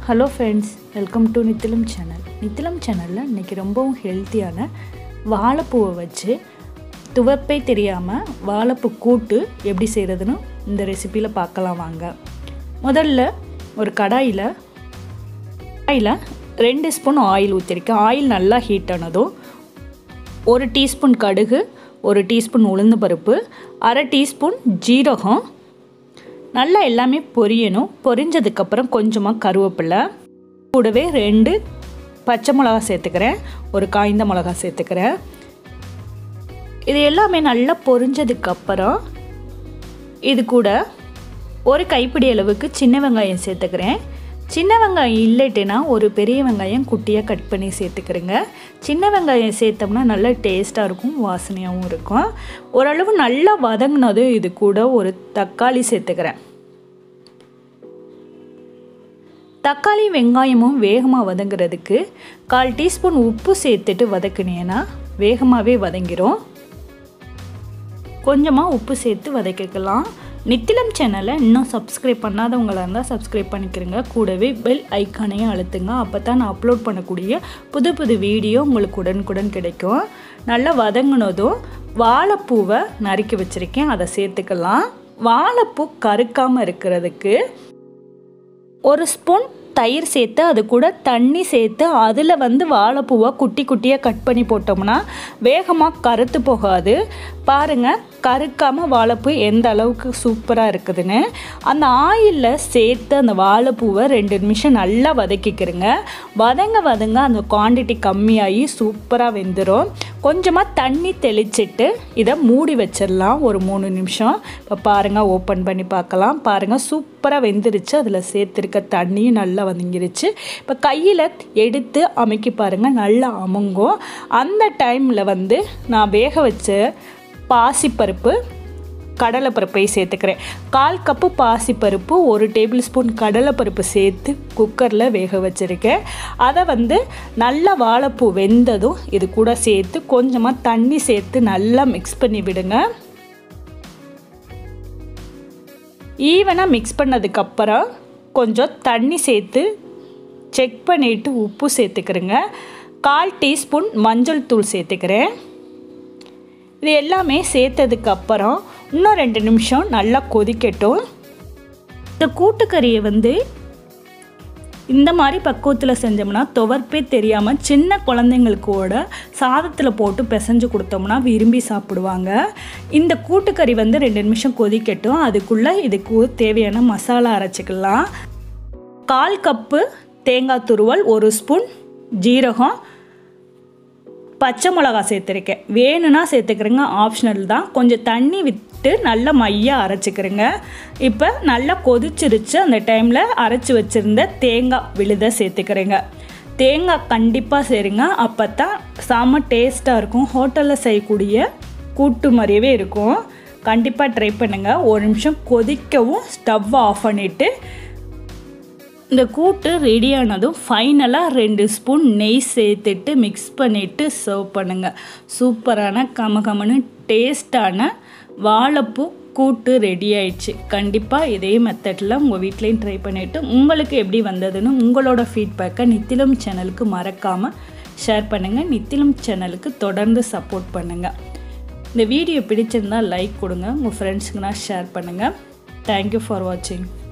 hello friends welcome to Nithilam channel Nithilam சேனலில் இன்றைக்கி ரொம்பவும் ஹெல்த்தியான வாழைப்பூவை வச்சு துவப்பே தெரியாமல் வாழைப்பூ கூட்டு எப்படி செய்கிறதுன்னு இந்த ரெசிப்பியில் பார்க்கலாம் வாங்க முதல்ல ஒரு கடாயில் கடாயில் ரெண்டு ஸ்பூன் ஆயில் ஊற்றிருக்கேன் ஆயில் நல்லா ஹீட் ஆனதும் ஒரு டீஸ்பூன் கடுகு ஒரு டீஸ்பூன் உளுந்து பருப்பு அரை டீஸ்பூன் ஜீரகம் நல்லா எல்லாமே பொரியணும் பொரிஞ்சதுக்கப்புறம் கொஞ்சமாக கருவேப்பிலை கூடவே ரெண்டு பச்சை மிளகா சேர்த்துக்கிறேன் ஒரு காய்ந்த மிளகா சேர்த்துக்கிறேன் இது எல்லாமே நல்லா பொரிஞ்சதுக்கப்புறம் இது கூட ஒரு கைப்பிடி அளவுக்கு சின்ன வெங்காயம் சேர்த்துக்கிறேன் சின்ன வெங்காயம் இல்லைட்டுனா ஒரு பெரிய வெங்காயம் குட்டியாக கட் பண்ணி சேர்த்துக்கிறேங்க சின்ன வெங்காயம் சேர்த்தோம்னா நல்லா டேஸ்ட்டாக இருக்கும் வாசனையாகவும் இருக்கும் ஓரளவு நல்லா வதங்கினதும் இது கூட ஒரு தக்காளி சேர்த்துக்கிறேன் தக்காளி வெங்காயமும் வேகமாக வதங்குறதுக்கு கால் டீஸ்பூன் உப்பு சேர்த்துட்டு வதக்குனீங்கன்னா வேகமாகவே வதங்கிடும் கொஞ்சமாக உப்பு சேர்த்து வதக்கிக்கலாம் நித்திலம் சேனலை இன்னும் சப்ஸ்கிரைப் பண்ணாதவங்களாக இருந்தால் சப்ஸ்கிரைப் பண்ணிக்கிறங்க கூடவே பெல் ஐக்கானையும் அழுத்துங்க அப்போ தான் நான் அப்லோட் பண்ணக்கூடிய புது புது வீடியோ உங்களுக்கு உடனுக்குடன் கிடைக்கும் நல்லா வதங்கினதும் வாழைப்பூவை நறுக்கி வச்சுருக்கேன் அதை சேர்த்துக்கலாம் வாழைப்பூ கருக்காமல் இருக்கிறதுக்கு ஒரு ஸ்பூன் தயிர் சேர்த்து அது கூட தண்ணி சேர்த்து அதில் வந்து வாழைப்பூவை குட்டி குட்டியாக கட் பண்ணி போட்டோம்னா வேகமாக கருத்து போகாது பாருங்கள் கருக்காமல் வாழைப்பூ எந்த அளவுக்கு சூப்பராக இருக்குதுன்னு அந்த ஆயிலில் சேர்த்து அந்த வாழைப்பூவை ரெண்டு நிமிஷம் நல்லா வதக்கிக்கிறங்க வதங்க வதங்க அந்த குவான்டிட்டி கம்மியாகி சூப்பராக வெந்துடும் கொஞ்சமாக தண்ணி தெளிச்சிட்டு இதை மூடி வச்சிடலாம் ஒரு மூணு நிமிஷம் இப்போ பாருங்கள் ஓப்பன் பண்ணி பார்க்கலாம் பாருங்கள் சூப்பராக வெந்துருச்சு அதில் சேர்த்துருக்க தண்ணியும் நல்லா வதங்கிருச்சு இப்போ கையில் எடுத்து அமைக்கி பாருங்கள் நல்லா அமுங்கும் அந்த டைமில் வந்து நான் வேக வச்ச பாசிப்பருப்பு கடலைப்பருப்பை சேர்த்துக்கிறேன் கால் கப்பு பாசிப்பருப்பு ஒரு டேபிள் ஸ்பூன் கடலைப்பருப்பு சேர்த்து குக்கரில் வேக வச்சுருக்கேன் அதை வந்து நல்லா வாழைப்பூ வெந்ததும் இது கூட சேர்த்து கொஞ்சமாக தண்ணி சேர்த்து நல்லா மிக்ஸ் பண்ணி விடுங்க ஈவனாக மிக்ஸ் பண்ணதுக்கப்புறம் கொஞ்சம் தண்ணி சேர்த்து செக் பண்ணிவிட்டு உப்பு சேர்த்துக்கிறேங்க கால் டீஸ்பூன் மஞ்சள் தூள் சேர்த்துக்கிறேன் இது எல்லாமே சேர்த்ததுக்கப்புறம் இன்னும் ரெண்டு நிமிஷம் நல்லா கொதிக்கட்டும் இந்த கூட்டுக்கறியை வந்து இந்த மாதிரி பக்குவத்தில் செஞ்சோம்னா துவர்ப்பே தெரியாமல் சின்ன குழந்தைங்களுக்கு கூட சாதத்தில் போட்டு பிசைஞ்சு கொடுத்தோம்னா விரும்பி சாப்பிடுவாங்க இந்த கூட்டுக்கறி வந்து ரெண்டு நிமிஷம் கொதிக்கட்டும் அதுக்குள்ளே இதுக்கு தேவையான மசாலா அரைச்சிக்கலாம் கால் கப்பு தேங்காய் துருவல் ஒரு ஸ்பூன் ஜீரகம் பச்சை மிளகா சேர்த்துருக்கேன் வேணும்னா சேர்த்துக்கிறேங்க ஆப்ஷனல் தான் கொஞ்சம் தண்ணி விட்டு நல்லா மையாக அரைச்சிக்கிறேங்க இப்போ நல்லா கொதிச்சிருச்சு அந்த டைமில் அரைச்சி வச்சுருந்த தேங்காய் விழுத சேர்த்துக்கிறேங்க தேங்காய் கண்டிப்பாக சேருங்க அப்போ தான் செம்ம டேஸ்ட்டாக இருக்கும் ஹோட்டலில் செய்யக்கூடிய கூட்டு மாதிரியவே இருக்கும் கண்டிப்பாக ட்ரை பண்ணுங்கள் ஒரு நிமிஷம் கொதிக்கவும் ஸ்டவ் ஆஃப் பண்ணிவிட்டு இந்த கூட்டு ரெடியானதும் ஃபைனலாக ரெண்டு ஸ்பூன் நெய் சேர்த்துட்டு மிக்ஸ் பண்ணிவிட்டு சர்வ் பண்ணுங்கள் சூப்பரான கமகமனு டேஸ்டான வாழைப்பூ கூட்டு ரெடி ஆயிடுச்சு கண்டிப்பாக இதே மெத்தடில் உங்கள் வீட்லேயும் ட்ரை பண்ணிவிட்டு உங்களுக்கு எப்படி வந்ததுன்னு உங்களோட ஃபீட்பேக்கை நித்திலம் சேனலுக்கு மறக்காமல் ஷேர் பண்ணுங்கள் நித்திலம் சேனலுக்கு தொடர்ந்து சப்போர்ட் பண்ணுங்கள் இந்த வீடியோ பிடிச்சிருந்தால் லைக் கொடுங்க உங்கள் ஃப்ரெண்ட்ஸுக்குனா ஷேர் பண்ணுங்கள் தேங்க்யூ ஃபார் வாட்சிங்